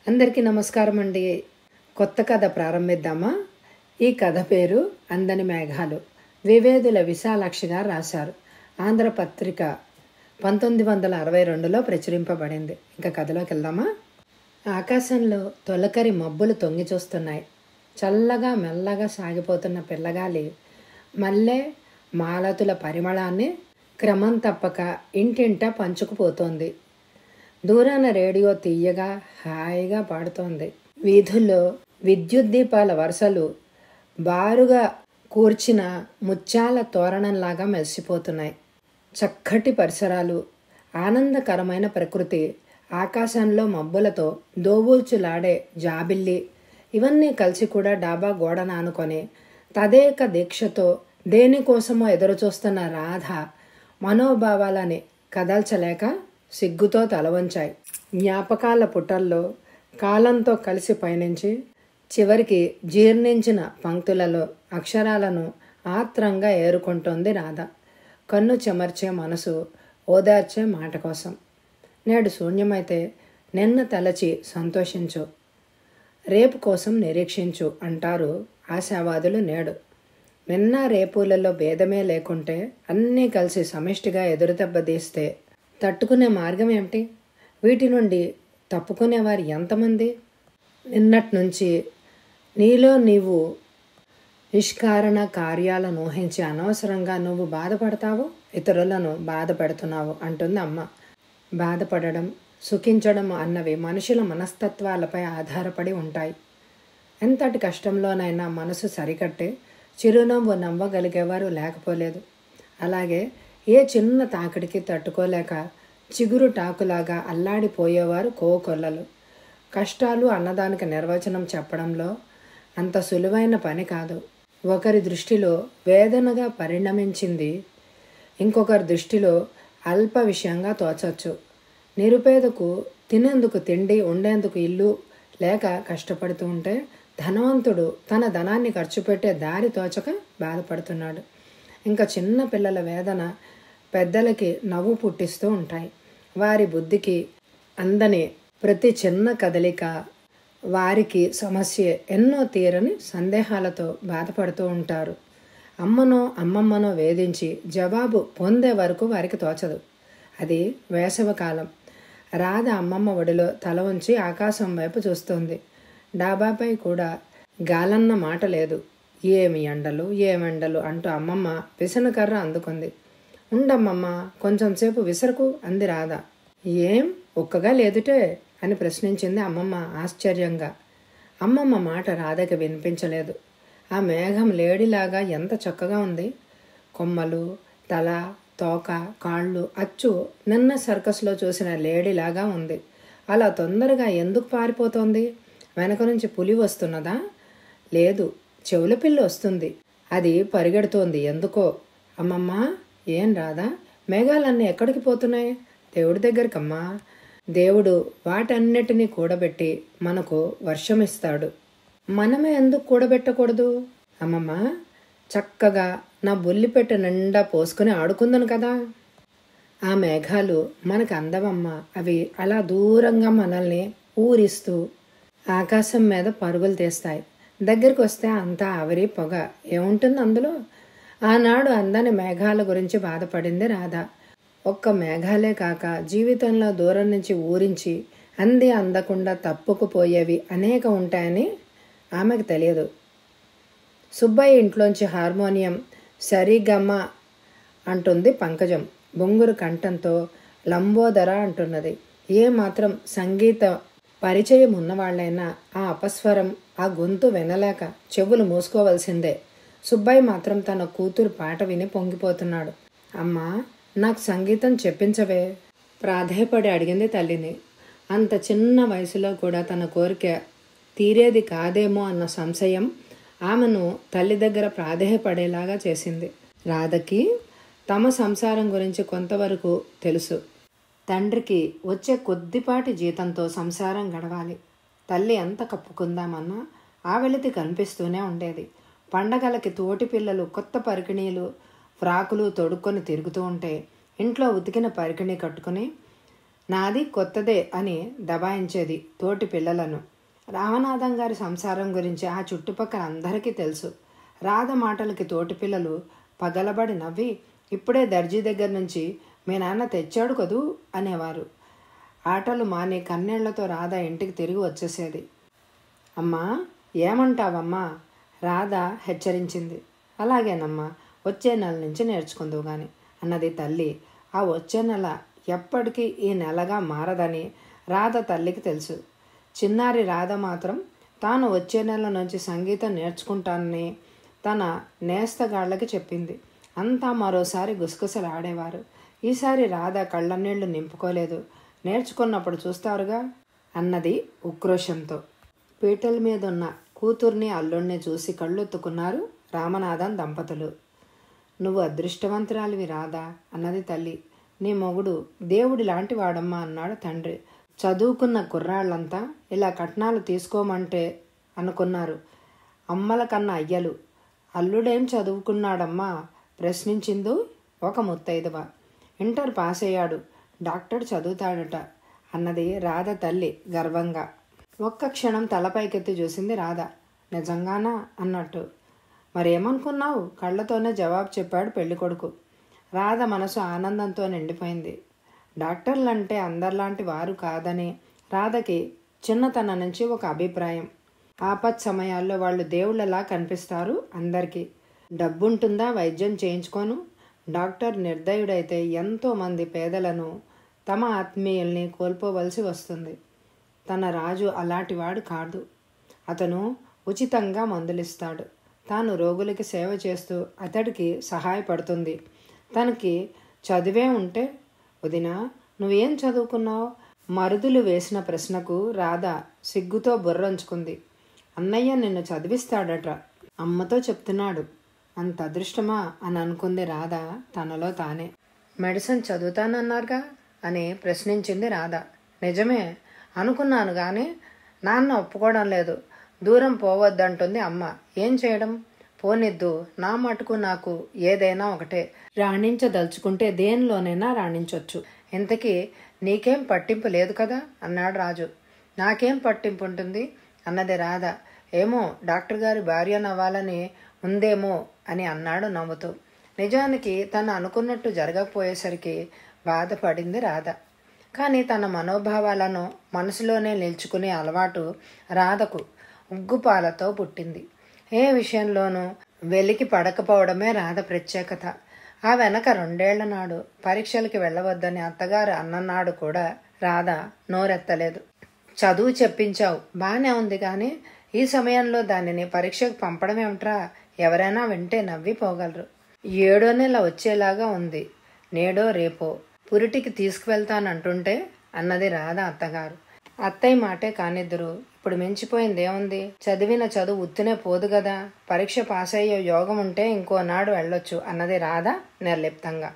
అందరికీ నమస్కారం అండి కొత్త కథ ప్రారంభిద్దామా ఈ కథ పేరు అందని మేఘాలు వివేదుల విశాలాక్షి గారు రాశారు ఆంధ్రపత్రిక పంతొమ్మిది వందల అరవై రెండులో ప్రచురింపబడింది ఇంకా కథలోకి వెళ్దామా ఆకాశంలో తొలకరి మబ్బులు తొంగి చూస్తున్నాయి చల్లగా మెల్లగా సాగిపోతున్న పిల్లగాలి మల్లె మాలతుల పరిమళాన్ని క్రమం తప్పక ఇంటింట పంచుకుపోతోంది దూరాన రేడియో తీయగా హాయిగా పాడుతోంది వీధుల్లో విద్యుత్ దీపాల వరుసలు బారుగా కూర్చిన ముత్యాల తోరణంలాగా మెరిసిపోతున్నాయి చక్కటి పరిసరాలు ఆనందకరమైన ప్రకృతి ఆకాశంలో మబ్బులతో దోబూల్చులాడే జాబిల్లి ఇవన్నీ కలిసి కూడా డాబా గోడన ఆనుకొని తదేక దీక్షతో దేనికోసమో ఎదురుచూస్తున్న రాధ మనోభావాలని కదల్చలేక సిగ్గుతో తలవంచాయి జ్ఞాపకాల పుటల్లో కాలంతో కలిసి పయనించి చివరికి జీర్ణించిన పంక్తులలో అక్షరాలను ఆత్రంగా ఏరుకుంటోంది రాధ కన్ను చెమర్చే మనసు ఓదార్చే మాట కోసం నేడు శూన్యమైతే నిన్న తలచి సంతోషించు రేపు కోసం నిరీక్షించు అంటారు ఆశావాదులు నేడు నిన్న రేపులలో భేదమే లేకుంటే అన్నీ కలిసి సమిష్టిగా ఎదురుదెబ్బదీస్తే తట్టుకునే మార్గం ఏమిటి వీటి నుండి తప్పుకునేవారు ఎంతమంది నిన్నటి నుంచి నీలో నీవు నిష్కారణ కార్యాలను ఊహించి అనవసరంగా నువ్వు బాధపడతావు ఇతరులను బాధ పెడుతున్నావు అంటుంది అమ్మ బాధపడడం సుఖించడం అన్నవి మనుషుల మనస్తత్వాలపై ఆధారపడి ఉంటాయి ఎంతటి కష్టంలోనైనా మనసు సరికట్టి చిరునవ్వు నవ్వగలిగేవారు లేకపోలేదు అలాగే ఏ చిన్న తాకిడికి తట్టుకోలేక చిగురు టాకులాగా అల్లాడిపోయేవారు కోకొల్లలు కష్టాలు అన్నదానికి నిర్వచనం చెప్పడంలో అంత సులువైన పని కాదు ఒకరి దృష్టిలో వేదనగా పరిణమించింది ఇంకొకరి దృష్టిలో అల్ప విషయంగా తోచవచ్చు నిరుపేదకు తినేందుకు తిండి ఉండేందుకు ఇల్లు లేక కష్టపడుతూ ఉంటే ధనవంతుడు తన ధనాన్ని ఖర్చు పెట్టే దారి తోచక బాధపడుతున్నాడు ఇంకా చిన్న పిల్లల వేదన పెద్దలకి నవ్వు పుట్టిస్తూ ఉంటాయి వారి బుద్ధికి అందని ప్రతి చిన్న కదలిక వారికి సమస్య ఎన్నో తీరని సందేహాలతో బాధపడుతూ ఉంటారు అమ్మనో అమ్మమ్మనో వేధించి జవాబు పొందే వరకు వారికి తోచదు అది వేసవకాలం రాధ అమ్మమ్మ ఒడిలో తల ఉంచి ఆకాశం వైపు చూస్తుంది డాబాపై కూడా గాలన్న మాట లేదు ఏమి ఎండలు ఏమెండలు అంటూ అమ్మమ్మ విసనకర్ర అందుకుంది ఉండమ్మమ్మ కొంచెం సేపు విసరకు అంది రాధ ఏం ఒక్కగా లేదుటే అని ప్రశ్నించింది అమ్మమ్మ ఆశ్చర్యంగా అమ్మమ్మ మాట రాధకి వినిపించలేదు ఆ మేఘం లేడిలాగా ఎంత చక్కగా ఉంది కొమ్మలు తల తోక కాళ్ళు అచ్చు నిన్న సర్కస్లో చూసిన లేడీలాగా ఉంది అలా తొందరగా ఎందుకు పారిపోతోంది వెనక నుంచి పులి వస్తున్నదా లేదు చెవుల పిల్లి వస్తుంది అది పరిగెడుతోంది ఎందుకో అమ్మమ్మ ఏం రాదా మేఘాలన్నీ ఎక్కడికి పోతున్నాయి దేవుడి దగ్గరికమ్మా దేవుడు వాటన్నిటినీ కూడబెట్టి మనకు వర్షం ఇస్తాడు మనమే ఎందుకు కూడబెట్టకూడదు అమ్మమ్మ చక్కగా నా బొల్లిపెట్ట నిండా పోసుకొని ఆడుకుందను కదా ఆ మేఘాలు మనకు అందవమ్మ అవి అలా దూరంగా మనల్ని ఊరిస్తూ ఆకాశం మీద పరుగులు తీస్తాయి దగ్గరికి వస్తే అంతా ఆవిరి పొగ ఏముంటుంది అందులో ఆనాడు అందని మేఘాల గురించి బాధపడింది రాధ ఒక్క మేఘాలే కాక జీవితంలో దూరం నుంచి ఊరించి అంది అందకుండా తప్పుకుపోయేవి అనేక ఉంటాయని ఆమెకు తెలియదు సుబ్బయ్య ఇంట్లోంచి హార్మోనియం సరిగమ్మ అంటుంది పంకజం బొంగురు కంఠంతో లంబోదర అంటున్నది ఏ మాత్రం సంగీత పరిచయం ఉన్నవాళ్ళైనా ఆ అపస్వరం ఆ గొంతు వినలేక చెవులు మూసుకోవలసిందే సుబ్బయ్య మాత్రం తన కూతురు పాట విని పొంగిపోతున్నాడు అమ్మా నాకు సంగీతం చెప్పించవే ప్రాధేయపడి అడిగింది తల్లిని అంత చిన్న వయసులో కూడా తన కోరిక తీరేది కాదేమో అన్న సంశయం ఆమెను తల్లి దగ్గర ప్రాధేయపడేలాగా చేసింది రాధకి తమ సంసారం గురించి కొంతవరకు తెలుసు తండ్రికి వచ్చే కొద్దిపాటి జీతంతో సంసారం గడవాలి తల్లి ఎంత కప్పుకుందామన్నా ఆ వెళితి కనిపిస్తూనే ఉండేది పండగలకి తోటి పిల్లలు కొత్త పరికిణీలు ఫ్రాకులు తొడుక్కొని తిరుగుతూ ఉంటే ఇంట్లో ఉతికిన పరికిణీ కట్టుకుని నాది కొత్తదే అని దబాయించేది తోటి పిల్లలను రామనాథం గారి సంసారం గురించి ఆ చుట్టుపక్కల అందరికీ తెలుసు రాధ మాటలకి తోటి పిల్లలు పగలబడి నవ్వి ఇప్పుడే దర్జీ దగ్గర నుంచి మీ నాన్న తెచ్చాడు కదూ అనేవారు ఆటలు మాని కన్నీళ్లతో రాధ ఇంటికి తిరిగి వచ్చేసేది అమ్మా ఏమంటావమ్మా రాధ హెచ్చరించింది అలాగేనమ్మా వచ్చే నెల నుంచి నేర్చుకుందువు గాని అన్నది తల్లి ఆ వచ్చే నెల ఎప్పటికీ ఈ నెలగా మారదని రాధ తల్లికి తెలుసు చిన్నారి రాధ మాత్రం తాను వచ్చే నెల నుంచి సంగీతం నేర్చుకుంటానని తన నేస్తగాళ్ళకి చెప్పింది అంతా మరోసారి గుసగుసలు ఆడేవారు ఈసారి రాధ కళ్ళనీళ్లు నింపుకోలేదు నేర్చుకున్నప్పుడు చూస్తారుగా అన్నది ఉక్రోషంతో పీటల మీద ఉన్న కూతుర్ని అల్లుణ్ణి చూసి కళ్ళొత్తుకున్నారు రామనాథన్ దంపతులు నువ్వు అదృష్టవంతురాలివి రాదా అన్నది తల్లి నీ మొగుడు దేవుడి లాంటి వాడమ్మా అన్నాడు తండ్రి చదువుకున్న కుర్రాళ్ళంతా ఇలా కట్నాలు తీసుకోమంటే అనుకున్నారు అమ్మల కన్నా అయ్యలు అల్లుడేం చదువుకున్నాడమ్మా ప్రశ్నించిందో ఒక ముత్తైదవ ఇంటర్ పాస్ అయ్యాడు డాక్టర్ చదువుతాడట అన్నది రాధ తల్లి గర్వంగా ఒక్క క్షణం తలపైకెత్తి చూసింది రాధ నిజంగానా అన్నట్టు మరేమనుకున్నావు కళ్ళతోనే జవాబు చెప్పాడు పెళ్ళికొడుకు రాధ మనసు ఆనందంతో నిండిపోయింది డాక్టర్లంటే అందరిలాంటి వారు కాదని రాధకి చిన్నతనం నుంచి ఒక అభిప్రాయం ఆపత్ సమయాల్లో వాళ్ళు దేవుళ్ళలా కనిపిస్తారు అందరికీ డబ్బుంటుందా వైద్యం చేయించుకోను డాక్టర్ నిర్దయుడైతే ఎంతోమంది పేదలను తమ ఆత్మీయుల్ని కోల్పోవలసి వస్తుంది తన రాజు అలాంటివాడు కాదు అతను ఉచితంగా మందులిస్తాడు తాను రోగులకి సేవ చేస్తూ అతడికి సహాయపడుతుంది తనకి చదివే ఉంటే వదినా నువ్వేం చదువుకున్నావు మరుదులు వేసిన ప్రశ్నకు రాధ సిగ్గుతో బుర్రంచుకుంది అన్నయ్య నిన్ను చదివిస్తాడట అమ్మతో చెప్తున్నాడు అంత అదృష్టమా అని అనుకుంది రాధ తనలో తానే మెడిసిన్ చదువుతానన్నారుగా అని ప్రశ్నించింది రాధ నిజమే అనుకున్నాను కానీ నాన్న ఒప్పుకోవడం లేదు దూరం పోవద్దంటుంది అమ్మ ఏం చేయడం పోనిద్దు నా మటుకు నాకు ఏదైనా ఒకటే రాణించదలుచుకుంటే దేనిలోనైనా రాణించవచ్చు ఇంతకీ నీకేం పట్టింపు లేదు కదా అన్నాడు రాజు నాకేం పట్టింపు ఉంటుంది అన్నది రాధ ఏమో డాక్టర్ గారి భార్యనవ్వాలని ఉందేమో అని అన్నాడు నవ్వుతూ నిజానికి తను అనుకున్నట్టు జరగకపోయేసరికి బాధపడింది రాధ కానీ తన మనోభావాలను మనసులోనే నిల్చుకునే అలవాటు రాధకు ఉగ్గుపాలతో పుట్టింది ఏ విషయంలోనూ వెలికి పడకపోవడమే రాధ ప్రత్యేకత ఆ వెనక రెండేళ్ల నాడు పరీక్షలకి వెళ్ళవద్దని అత్తగారు అన్ననాడు కూడా రాధ నోరెత్తలేదు చదువు చెప్పించావు బాగానే ఉంది కానీ ఈ సమయంలో దానిని పరీక్షకు పంపడం ఏమిట్రా ఎవరైనా వింటే నవ్విపోగలరు ఏడో నెల వచ్చేలాగా ఉంది నేడో రేపో పురిటికి తీసుకువెళ్తానంటుంటే అన్నది రాధ అత్తగారు అత్తయ్య మాటే కానిద్దరు ఇప్పుడు మించిపోయింది ఏముంది చదివిన చదువు ఉత్తినే పోదు కదా పరీక్ష పాస్ అయ్యే యోగం ఉంటే ఇంకో నాడు వెళ్ళొచ్చు అన్నది రాధ నిర్లిప్తంగా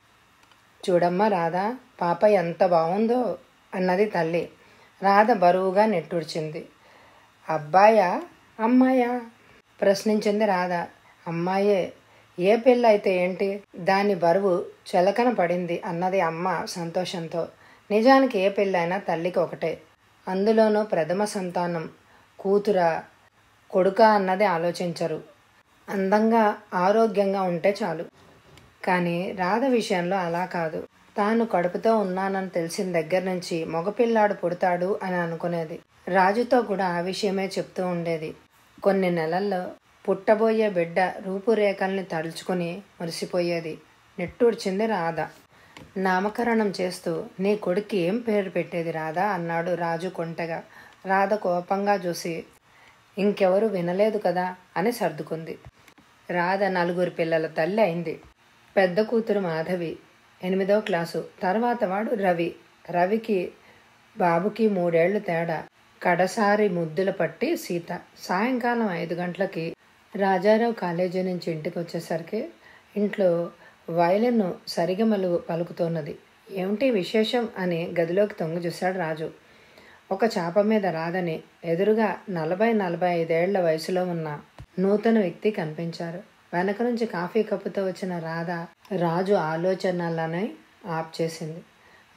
చూడమ్మా రాధ పాప ఎంత బాగుందో అన్నది తల్లి రాధ బరువుగా నెట్టూర్చింది అబ్బాయా అమ్మాయా ప్రశ్నించింది రాధ అమ్మాయే ఏ పెళ్ళి అయితే ఏంటి దాని బరువు చెలకన పడింది అన్నది అమ్మ సంతోషంతో నిజానికి ఏ పెళ్ళైనా తల్లికి ఒకటే అందులోనూ ప్రథమ సంతానం కూతుర కొడుక అన్నది ఆలోచించరు అందంగా ఆరోగ్యంగా ఉంటే చాలు కానీ రాధ విషయంలో అలా కాదు తాను కడుపుతో ఉన్నానని తెలిసిన దగ్గర నుంచి మగపిల్లాడు పుడతాడు అని అనుకునేది రాజుతో కూడా ఆ విషయమే చెప్తూ ఉండేది కొన్ని నెలల్లో పుట్టబోయే బిడ్డ రూపురేఖల్ని తలుచుకుని మురిసిపోయేది నిట్టూర్చింది రాధ నామకరణం చేస్తూ నీ కొడుక్కి ఏం పేరు పెట్టేది రాధా అన్నాడు రాజు కొంటగా రాధ కోపంగా చూసి ఇంకెవరు వినలేదు కదా అని సర్దుకుంది రాధ నలుగురు పిల్లల తల్లి అయింది పెద్ద కూతురు మాధవి ఎనిమిదో క్లాసు తర్వాత వాడు రవి రవికి బాబుకి మూడేళ్లు తేడా కడసారి ముద్దుల పట్టి సీత సాయంకాలం ఐదు గంటలకి రాజారావు కాలేజీ నుంచి ఇంటికి వచ్చేసరికి ఇంట్లో వయలిన్ సరిగమలు పలుకుతున్నది ఏమిటి విశేషం అని గదిలోకి తొంగి చూశాడు రాజు ఒక చాప మీద రాదని ఎదురుగా నలభై నలభై ఐదేళ్ల వయసులో ఉన్న నూతన వ్యక్తి కనిపించారు వెనక నుంచి కాఫీ కప్పుతో వచ్చిన రాధ రాజు ఆలోచనలనే ఆప్ చేసింది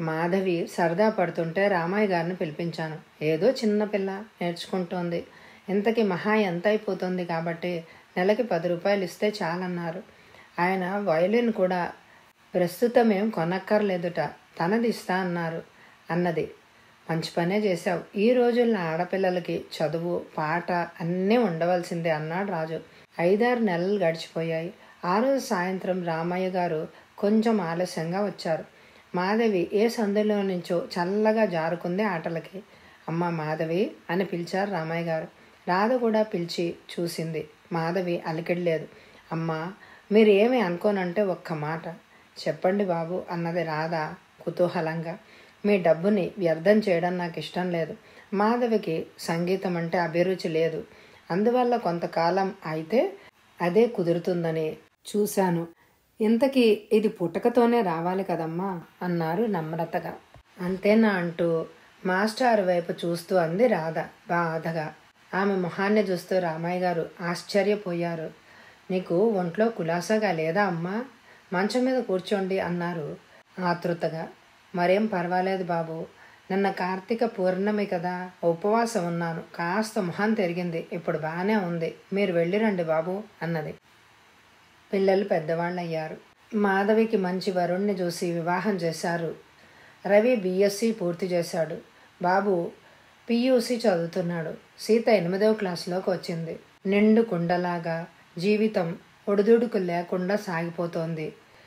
మాధవి సరదా పడుతుంటే రామయ్య గారిని పిలిపించాను ఏదో చిన్న పిల్ల నేర్చుకుంటోంది ఇంతకి మహా ఎంత అయిపోతుంది కాబట్టి నెలకి పది రూపాయలు ఇస్తే చాలన్నారు ఆయన వయలిన్ కూడా ప్రస్తుతం ఏం కొనక్కర్లేదుట తనది ఇస్తా అన్నారు అన్నది మంచి పనే చేశావు ఈ రోజుల్లో ఆడపిల్లలకి చదువు పాట అన్నీ ఉండవలసిందే అన్నాడు రాజు ఐదారు నెలలు గడిచిపోయాయి ఆ రోజు సాయంత్రం రామయ్య గారు కొంచెం ఆలస్యంగా వచ్చారు మాధవి ఏ సందులో నుంచో చల్లగా జారుకుంది ఆటలకి అమ్మ మాధవి అని పిలిచారు రామయ్య గారు రాధ కూడా పిలిచి చూసింది మాధవి అలికిడలేదు అమ్మ మీరు ఏమి అనుకోనంటే ఒక్క మాట చెప్పండి బాబు అన్నది రాధ కుతూహలంగా మీ డబ్బుని వ్యర్థం చేయడం నాకు ఇష్టం లేదు మాధవికి సంగీతం అంటే అభిరుచి లేదు అందువల్ల కొంతకాలం అయితే అదే కుదురుతుందని చూశాను ఇంతకీ ఇది పుట్టకతోనే రావాలి కదమ్మా అన్నారు నమ్రతగా అంతేనా అంటూ మాస్టర్ వైపు చూస్తూ అంది రాధ బాధగా ఆమె మొహాన్ని చూస్తూ రామయ్య గారు ఆశ్చర్యపోయారు నీకు ఒంట్లో కులాసాగా లేదా అమ్మా మంచం మీద కూర్చోండి అన్నారు ఆతృతగా మరేం పర్వాలేదు బాబు నిన్న కార్తీక పూర్ణమి కదా ఉపవాసం ఉన్నాను కాస్త మొహం తిరిగింది ఇప్పుడు బాగానే ఉంది మీరు వెళ్ళిరండి బాబు అన్నది పిల్లలు పెద్దవాళ్ళు అయ్యారు మాధవికి మంచి వరుణ్ణి చూసి వివాహం చేశారు రవి బీఎస్సీ పూర్తి చేశాడు బాబు పియూసీ చదువుతున్నాడు సీత ఎనిమిదవ క్లాసులోకి వచ్చింది నిండు కుండలాగా జీవితం ఒడిదుడుకు లేకుండా సాగిపోతోంది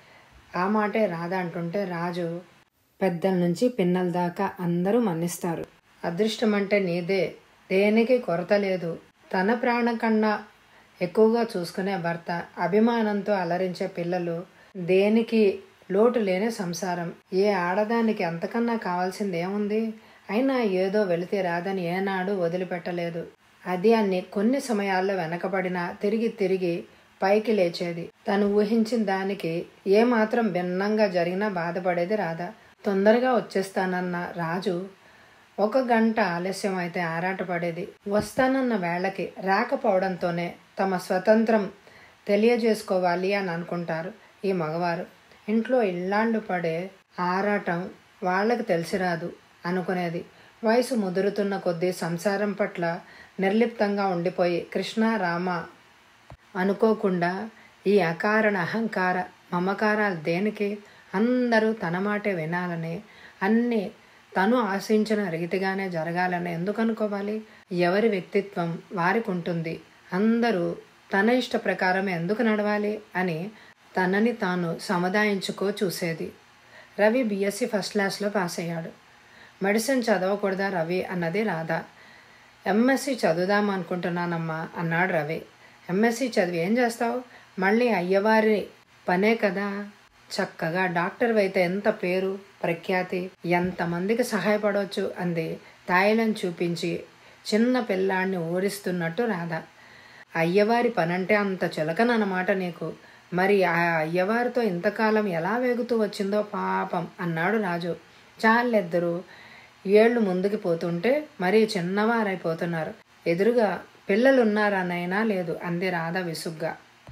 ఆ మాటే రాధ అంటుంటే రాజు పెద్దల నుంచి పిన్నల దాకా అందరూ మన్నిస్తారు అదృష్టం అంటే నీదే దేనికి కొరత లేదు తన ప్రాణం కన్నా ఎక్కువగా చూసుకునే భర్త అభిమానంతో అలరించే పిల్లలు దేనికి లోటు లేని సంసారం ఏ ఆడదానికి అంతకన్నా కావాల్సింది ఏముంది అయినా ఏదో వెళితే రాదని ఏనాడు వదిలిపెట్టలేదు అది అన్ని కొన్ని సమయాల్లో వెనకబడినా తిరిగి తిరిగి పైకి లేచేది తను ఊహించిన దానికి ఏమాత్రం భిన్నంగా జరిగినా బాధపడేది రాధా తొందరగా వచ్చేస్తానన్న రాజు ఒక గంట ఆలస్యం అయితే ఆరాటపడేది వస్తానన్న వేళకి రాకపోవడంతోనే తమ స్వతంత్రం తెలియజేసుకోవాలి అని అనుకుంటారు ఈ మగవారు ఇంట్లో ఇల్లాండు పడే ఆరాటం వాళ్ళకి తెలిసి రాదు అనుకునేది వయసు ముదురుతున్న కొద్దీ సంసారం పట్ల నిర్లిప్తంగా ఉండిపోయి కృష్ణ రామ అనుకోకుండా ఈ అకారణ అహంకార మమకారాలు దేనికి అందరూ తన మాటే వినాలని అన్నీ తను ఆశించిన రీతిగానే జరగాలని ఎందుకు అనుకోవాలి ఎవరి వ్యక్తిత్వం వారికి ఉంటుంది అందరూ తన ఇష్ట ప్రకారం ఎందుకు నడవాలి అని తనని తాను సముదాయించుకో చూసేది రవి బీఎస్సీ ఫస్ట్ క్లాస్లో పాస్ అయ్యాడు మెడిసిన్ చదవకూడదా రవి అన్నది రాధ ఎంఎస్సి చదువుదాం అనుకుంటున్నానమ్మా అన్నాడు రవి ఎంఎస్సి చదివి ఏం చేస్తావు మళ్ళీ అయ్యవారి పనే కదా చక్కగా డాక్టర్ అయితే ఎంత పేరు ప్రఖ్యాతి ఎంతమందికి సహాయపడవచ్చు అంది తాయిలం చూపించి చిన్న పిల్లాడిని ఊరిస్తున్నట్టు రాధ అయ్యవారి పనంటే అంత చులకనన్నమాట నీకు మరి ఆ అయ్యవారితో ఇంతకాలం ఎలా వేగుతూ వచ్చిందో పాపం అన్నాడు రాజు చాలెద్దరు ఏళ్ళు ముందుకు పోతుంటే మరీ చిన్నవారైపోతున్నారు ఎదురుగా పిల్లలున్నారనైనా లేదు అంది రాధ విసుగ్గా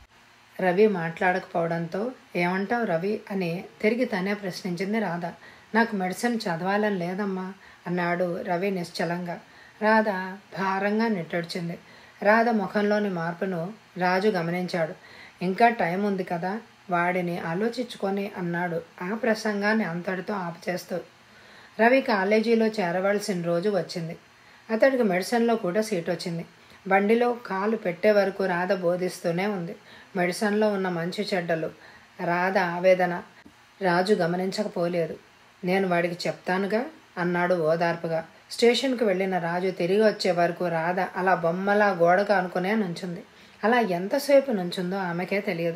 రవి మాట్లాడకపోవడంతో ఏమంటావు రవి అని తిరిగి తనే ప్రశ్నించింది రాధ నాకు మెడిసిన్ చదవాలని లేదమ్మా అన్నాడు రవి నిశ్చలంగా రాధ భారంగా నిట్టొడిచింది రాధ ముఖంలోని మార్పును రాజు గమనించాడు ఇంకా టైం ఉంది కదా వాడిని ఆలోచించుకొని అన్నాడు ఆ ప్రసంగాన్ని అంతటితో ఆపుచేస్తూ రవి కాలేజీలో చేరవలసిన రోజు వచ్చింది అతడికి మెడిసిన్లో కూడా సీట్ వచ్చింది బండిలో కాలు పెట్టే వరకు రాధ బోధిస్తూనే ఉంది మెడిసిన్లో ఉన్న మంచి చెడ్డలు రాధ ఆవేదన రాజు గమనించకపోలేదు నేను వాడికి చెప్తానుగా అన్నాడు ఓదార్పుగా స్టేషన్కి వెళ్ళిన రాజు తిరిగి వచ్చే వరకు రాధ అలా బొమ్మలా గోడకు అనుకునే నుంచుంది అలా ఎంతసేపు నుంచుందో ఆమెకే తెలియదు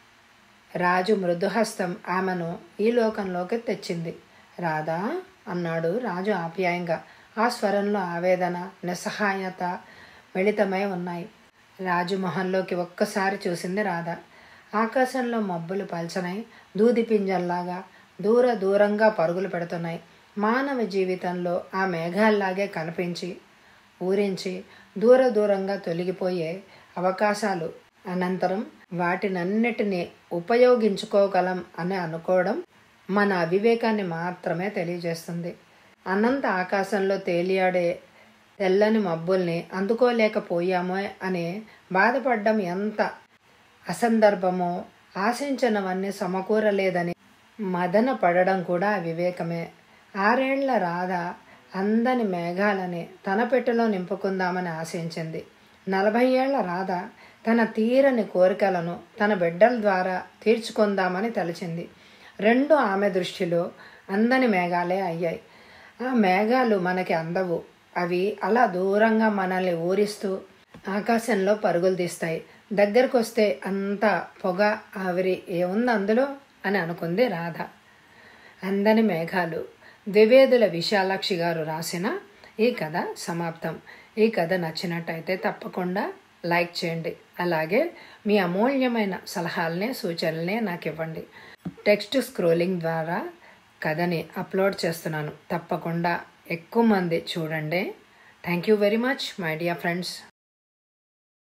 రాజు మృదుహస్తం ఆమెను ఈ లోకంలోకి తెచ్చింది రాధా అన్నాడు రాజు ఆప్యాయంగా ఆ స్వరంలో ఆవేదన నిస్సహాయత మిళితమై ఉన్నాయి రాజు మొహంలోకి ఒక్కసారి చూసింది రాధ ఆకాశంలో మబ్బులు పల్చనై దూది పింజల్లాగా దూర దూరంగా పరుగులు పెడుతున్నాయి మానవ జీవితంలో ఆ మేఘాల్లాగే కనిపించి ఊరించి దూర దూరంగా తొలగిపోయే అవకాశాలు అనంతరం వాటినన్నిటినీ ఉపయోగించుకోగలం అని అనుకోవడం మన అవివేకాన్ని మాత్రమే తెలియజేస్తుంది అనంత ఆకాశంలో తేలియాడే తెల్లని మబ్బుల్ని అందుకోలేకపోయామో అని బాధపడ్డం ఎంత అసందర్భమో ఆశించినవన్నీ సమకూరలేదని మదన పడడం కూడా వివేకమే ఆరేళ్ల రాధ అందని మేఘాలని తన పెట్టెలో నింపుకుందామని ఆశించింది నలభై ఏళ్ల రాధ తన తీరని కోరికలను తన బిడ్డల ద్వారా తీర్చుకుందామని తలచింది రెండు ఆమె దృష్టిలో అందని మేఘాలే అయ్యాయి ఆ మేఘాలు మనకి అందవు అవి అలా దూరంగా మనల్ని ఊరిస్తూ ఆకాశంలో పరుగులు తీస్తాయి దగ్గరకు వస్తే అంత పొగ ఆవిరి ఏముంది అందులో అని అనుకుంది రాధ అందని మేఘాలు ద్వివేదుల విశాలాక్షి గారు రాసిన ఈ కథ సమాప్తం ఈ కథ నచ్చినట్టయితే తప్పకుండా లైక్ చేయండి అలాగే మీ అమూల్యమైన సలహాలనే సూచనలనే నాకు ఇవ్వండి టెక్స్ట్ స్క్రోలింగ్ ద్వారా కథని అప్లోడ్ చేస్తున్నాను తప్పకుండా ఎక్కువ మంది చూడండి thank you very much my dear friends